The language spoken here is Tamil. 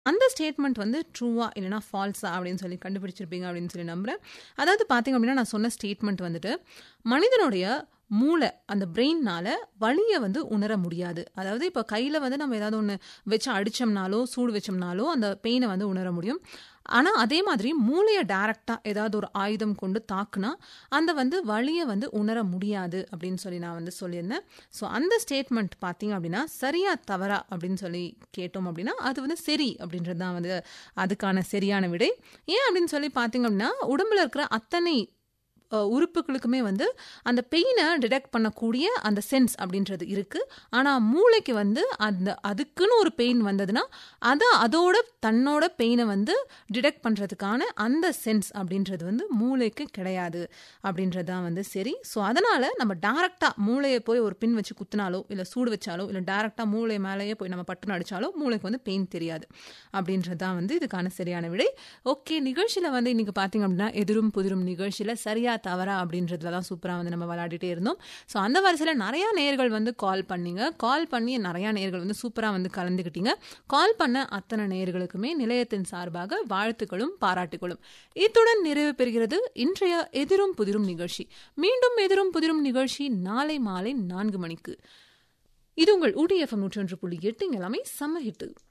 அந்த ஸ்டேட்மெண்ட் வந்து ட்ரூவா இல்லைனா ஃபால்ஸா அப்படின்னு சொல்லி கண்டுபிடிச்சிருப்பீங்க அப்படின்னு சொல்லி நம்புறேன் அதாவது பார்த்தீங்க அப்படின்னா நான் சொன்ன ஸ்டேட்மெண்ட் வந்துட்டு மனிதனுடைய மூளை அந்த பிரெயின்னால வலியை வந்து உணர முடியாது அதாவது இப்போ கையில் வந்து நம்ம ஏதாவது ஒன்று வச்சு அடித்தோம்னாலோ சூடு வச்சோம்னாலோ அந்த பெயினை வந்து உணர முடியும் ஆனால் அதே மாதிரி மூளையை டைரக்டாக ஏதாவது ஒரு ஆயுதம் கொண்டு தாக்குனா அந்த வந்து வலியை வந்து உணர முடியாது அப்படின்னு சொல்லி நான் வந்து சொல்லியிருந்தேன் ஸோ அந்த ஸ்டேட்மெண்ட் பார்த்தீங்க அப்படின்னா சரியா தவறா அப்படின்னு சொல்லி கேட்டோம் அப்படின்னா அது வந்து சரி அப்படின்றது தான் வந்து அதுக்கான சரியான விடை ஏன் அப்படின்னு சொல்லி பார்த்தீங்க அப்படின்னா உடம்புல இருக்கிற அத்தனை உறுப்புகளுக்குமே வந்து அந்த பெயினை டிடெக்ட் பண்ணக்கூடிய அந்த சென்ஸ் அப்படின்றது இருக்குது ஆனால் மூளைக்கு வந்து அந்த அதுக்குன்னு ஒரு பெயின் வந்ததுன்னா அதை அதோட தன்னோட பெயினை வந்து டிடெக்ட் பண்ணுறதுக்கான அந்த சென்ஸ் அப்படின்றது வந்து மூளைக்கு கிடையாது அப்படின்றது தான் வந்து சரி ஸோ அதனால் நம்ம டேரெக்டாக மூளையை போய் ஒரு பின் வச்சு குத்தினாலோ இல்லை சூடு வச்சாலோ இல்லை டேரெக்டாக மூளை மேலேயே போய் நம்ம பட்டுன்னு அடித்தாலோ மூளைக்கு வந்து பெயின் தெரியாது அப்படின்றது தான் வந்து இதுக்கான சரியான விடை ஓகே நிகழ்ச்சியில் வந்து இன்றைக்கி பார்த்தீங்க அப்படின்னா எதிரும் புதிரும் நிகழ்ச்சியில் சரியாக தவறா அப்படின்றதுல தான் சூப்பராக வந்து நம்ம விளையாடிட்டே இருந்தோம் ஸோ அந்த வரிசையில் நிறையா நேர்கள் வந்து கால் பண்ணீங்க கால் பண்ணி நிறையா நேர்கள் வந்து சூப்பராக வந்து கலந்துக்கிட்டீங்க கால் பண்ண அத்தனை நேர்களுக்குமே நிலையத்தின் சார்பாக வாழ்த்துக்களும் பாராட்டுகளும் இத்துடன் நிறைவு பெறுகிறது இன்றைய எதிரும் புதிரும் நிகழ்ச்சி மீண்டும் எதிரும் புதிரும் நிகழ்ச்சி நாளை மாலை நான்கு மணிக்கு இது உங்கள் ஊடிஎஃப்எம் நூற்றி ஒன்று புள்ளி எட்டு எல்லாமே சம்ம ஹிட்டு